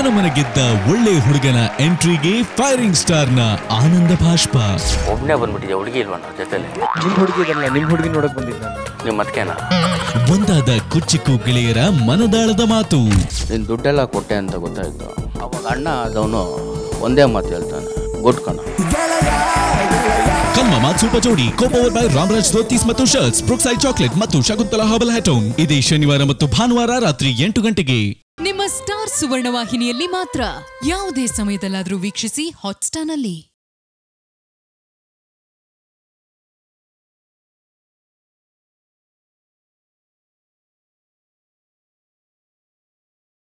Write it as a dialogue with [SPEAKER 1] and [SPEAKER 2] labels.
[SPEAKER 1] ಜನಮನ ಗೆದ್ದ ಒಳ್ಳೆ ಹುಡುಗನ ಎಂಟ್ರಿಗೆ ಫೈರಿಂಗ್ ಸ್ಟಾರ್ ನ ಆನಂದ ಭಾಷ್ಪ
[SPEAKER 2] ಒಬ್ಬನೇ ಬಂದ್ಬಿಟ್ಟಿದ್ಯಾ ಹುಡುಗಿ ಇಲ್ವಣ್ಣ ಜೊತೆಲಿ
[SPEAKER 3] ನಿಮ್ ಹುಡುಗಿ ಇದಲ್ಲ ನಿಮ್ ಹುಡುಗಿ ನೋಡಕ್ ಬಂದಿದ್ದ ನಾನು
[SPEAKER 2] ನಿಮ್ಮ ಮತ್ಕೇನ
[SPEAKER 1] ಒಂದಾದ ಕುಚ್ಚಿಕ್ಕು ಗೆಳೆಯರ ಮನದಾಳದ ಮಾತು
[SPEAKER 2] ನೀನು ದುಡ್ಡೆಲ್ಲ ಕೊಟ್ಟೆ ಅಂತ ಗೊತ್ತಾಯ್ತು ಅವಾಗ ಅಣ್ಣ ಆದವನು ಒಂದೇ ಮಾತು ಹೇಳ್ತಾನೆ ಗುಟ್ಕಣ
[SPEAKER 1] ಕಮ್ಮ ಮಾತ್ಸೂಪ ಜೋಡಿ ಕೋಪವರ್ ಬೈ ರಾಮರಾಜ್ ಧೋತೀಸ್ ಮತ್ತು ಶರ್ಟ್ಸ್ ಬ್ರುಕ್ಸೈಡ್ ಚಾಕ್ಲೇಟ್ ಮತ್ತು ಶಕುಂತಲಾ ಹಬಲ್ ಹ್ಯಾಟೋನ್ ಇದೇ ಶನಿವಾರ ಮತ್ತು ಭಾನುವಾರ ರಾತ್ರಿ ಎಂಟು ಗಂಟೆಗೆ
[SPEAKER 4] ನಿಮ್ಮ ಸ್ಟಾರ್ ಸುವರ್ಣ ವಾಹಿನಿಯಲ್ಲಿ ಮಾತ್ರ ಯಾವುದೇ ಸಮಯದಲ್ಲಾದ್ರೂ ವೀಕ್ಷಿಸಿ ಹಾಟ್ಸ್ಟಾರ್ನಲ್ಲಿ